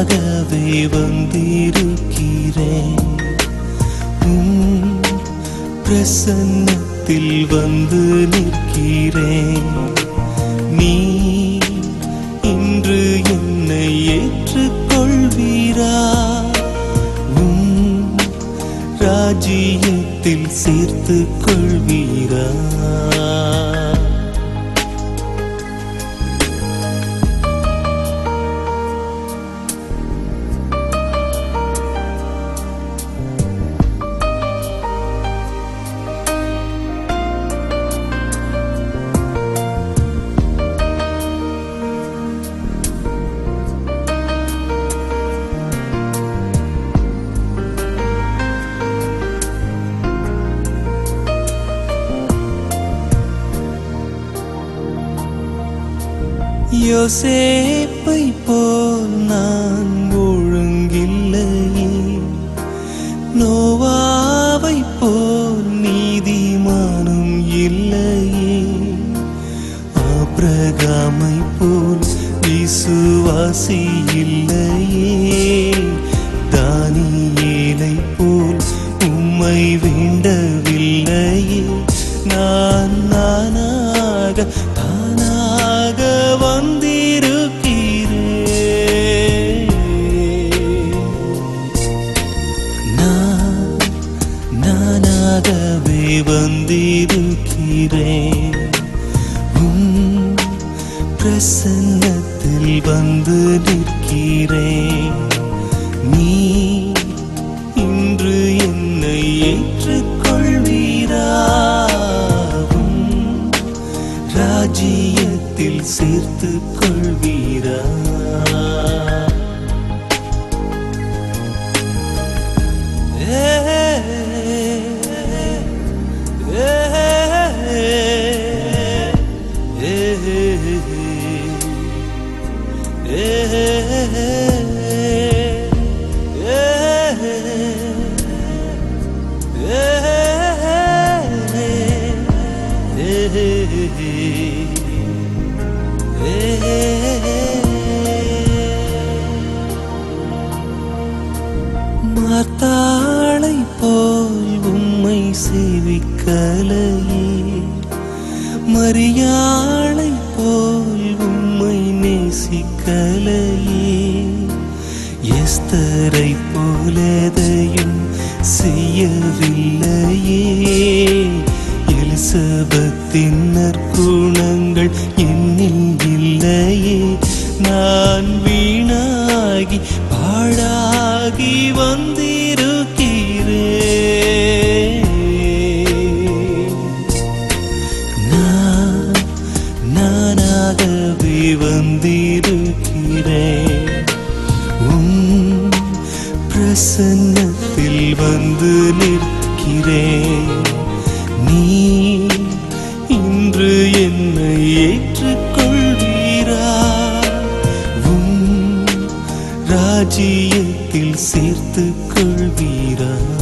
நானாகவே வந்திருக்கிறேன் உம் பிரசன்னத்தில் வந்து நிற்கிறேன் நீ இன்று என்னை ஏற்றுக்கொள்வீரா உம் ராஜ்யத்தில் சேர்த்து கொள்வீரா யோசேப்பை போல் நான் ஒழுங்கில்லையே நோவாவை போல் நீதிமானும் இல்லையே ஆபிரகாமை போல் விசுவாசி இல்லையே தானியேலை போல் உம்மை வேண்டவில்லையே நான் நானாக தானாக வந்திருக்கிறேன் நான் நானாகவே வந்திருக்கிறேன் உம் பிரசன்னத்தில் வந்து நிற்கிறேன் நீ இன்று என்னை ஏற்றுக்கொள்வீரா உம் ராஜ்யத்தில் சேர்த்து கொள்வீரா மாத்தாளை போல் உம்மை சேவிக்கலையே மரியாளை போல் உம்மை நேசிக்கலையே எஸ்தரை போலதையும் செய்யவில்லையே எலிசபத்தின் நற்குணங்கள் என்னில் இல்லையே நான் வீணாகி பாழாகி வந்திருக்கிறேன் நான் நானாகவே வந்திருக்கிறேன் உம் பிரசன்னத்தில் வந்து நிற்கிறேன் நீ இன்று என்னை ஏற்றுக்கொள்வீரா உம் ராஜ்யத்தில் சேர்த்து கொள்வீரா